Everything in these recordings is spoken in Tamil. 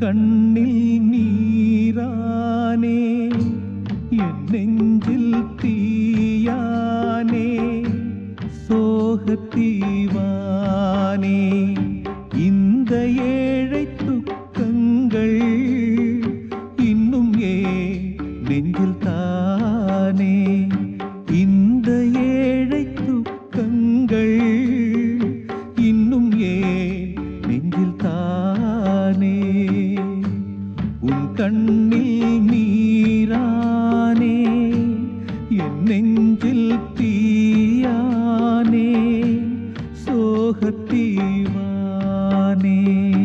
கண்ணில் நீரானே என் நெஞ்சில் தீயானே சோகத்தீவானே இந்த ஏழை துக்கங்கள் இன்னும் ஏ நெஞ்சில் தானே இந்த ஏழை துக்கங்கள் இன்னும் ஏ நெஞ்சில் தானே உன் கண்ணில் நீரானே என் நெஞ்சில் தீயானே சோகத்தீவானே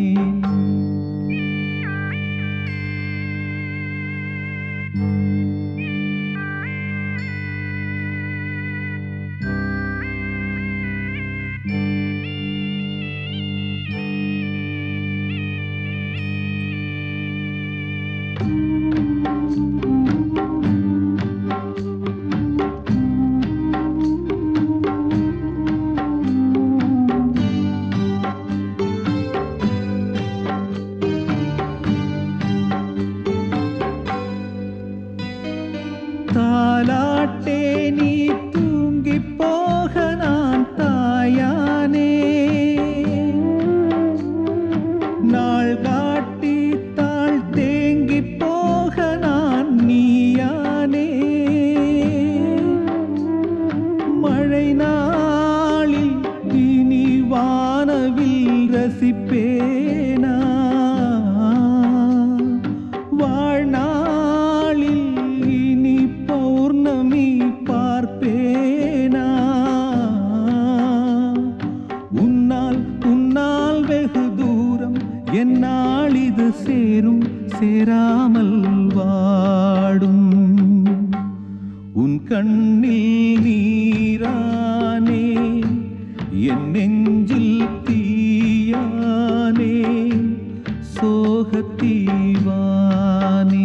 தாலாட்டே நீ தூங்கி போக நான் தாயானே நாள் காட்டி தாழ் தேங்கி போக நான் நீயானே மழை நாளில் இனி வானவில் ரசிப்பேனா வாழ்நாளில் இனி பௌர்ணமி பார்ப்பேனா உன்னால் உன்னால் வெகு தூரம் என்னால் இது சேரும் சேராமல் வாடும் உன் கண்ணில் நீரானே என் நெஞ்சில் தீயானே சோகத்தீவானே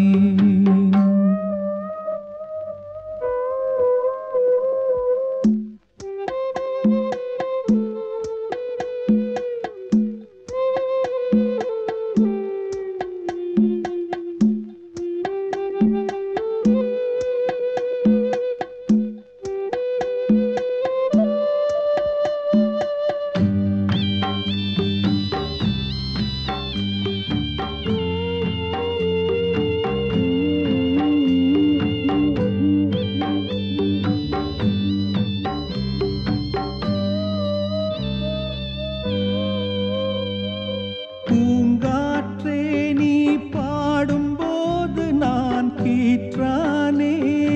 பூங்காற்றே நீ பாடும்போது நான் கீற்றானே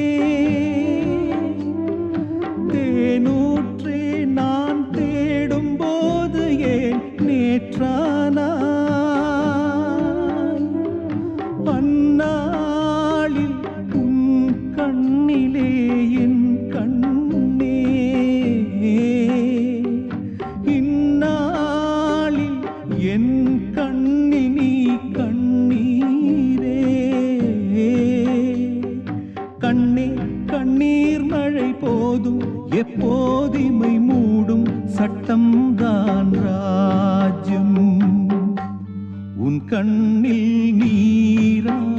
தேனூற்றே நான் தேடும்போது ஏன் நேற்றானா அந்நாளில் உன் கண்ணிலே என் கண்ணே இந்நாளில் என் கண்ணினி கண்ணீரே கண்ணே கண்ணீர் மழை போதும் எப்போதிமை மூடும் சட்டம்தான் ராஜ்யம் உன் கண்ணில் நீரா